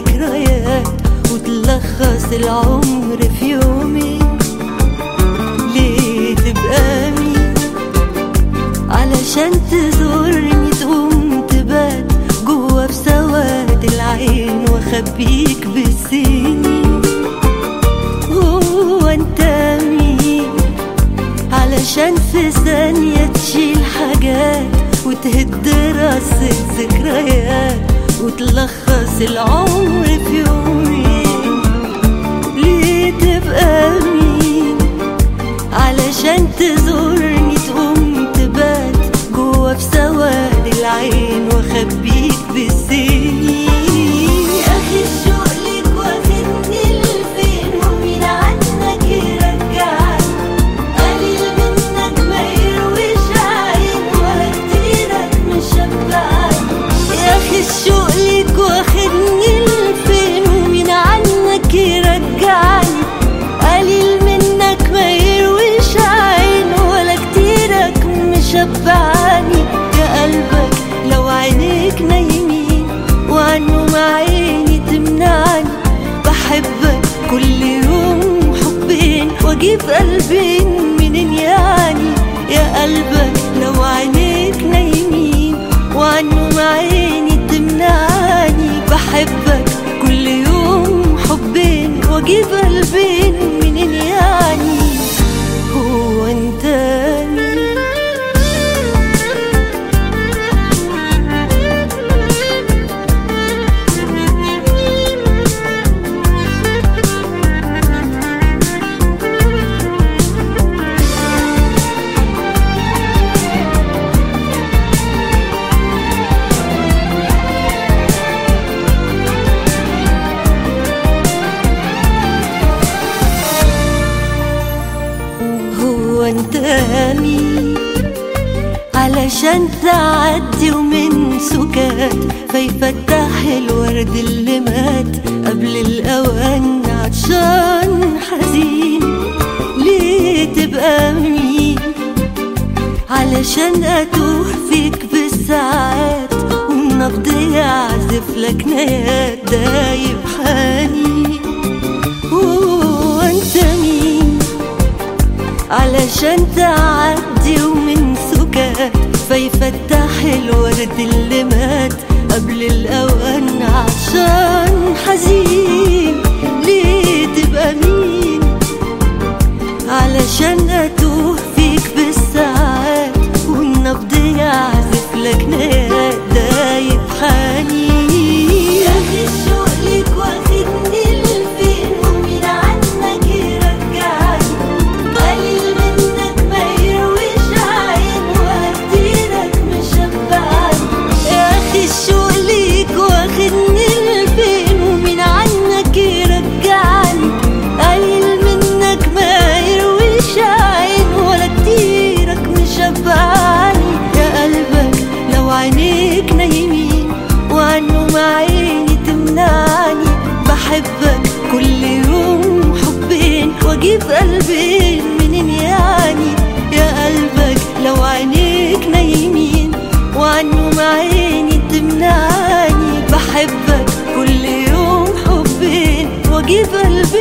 ذكريات وتلخص العمر في يومين ليه تبقى مين علشان تزورني تقوم تبات جوا في سواد العين واخبيك بالسنين هو انت مين علشان في ثانية تشيل حاجات وتهد راس الذكريات وتلخص العمر في يومين ليه تبقى مين علشان تزورني تقوم تبات جوا في سواد العين واخبيك بالسنين اخي الشوق ليك واخدني لفين ومين عنك يرجعني قليل منك ما يرويش عين ولا كتيرك مشبعني يا اخي الشوق ليك واخدني لفين ومين عنك يرجعني قليل منك ما يرويش عين ولا كتيرك مشبعني يا قلبك لو عينيك نايمين وعنه مع عيني تمنعني بحبك كل يوم حبين واجيب قلبين منين يعني يا قلبك لو عينيك نايمين وعنه مع عيني تمنعني بحبك كل يوم حبين واجيب قلبين منين يعني هو انت مين هو انت مين علشان تعدي ومن سكات فيفتح الورد اللي مات قبل الاوان عطشان حزين ليه تبقى مين علشان اتوه فيك بالساعات والنبض يعزف لك نيات دايب حنين هو انت مين علشان تعدي ومن سكات فيفتح الورد اللي مات قبل الأوان عشان حزين ليه تبقى مين علشان أتوه فيك بالساعات والنبض يعزف لك نيات دايب حنين يا أخي الشوق ليك واخدني لفين ومين عنك يرجعني قليل منك ما يرويش عين ولا كتيرك مشبعني يا اخي الشوق ليك واخدني لفين ومين عنك يرجعني قليل منك ما يرويش عين ولا كتيرك مشبعني يا قلبك لو عينيك نايمين وعنه مع عيني تمنعني بحبك كل يوم حبين واجيب قلبين منين يعني يا قلبك لو عينيك نايمين وعنه مع عيني تمنعني بحبك كل يوم حبين واجيب قلبين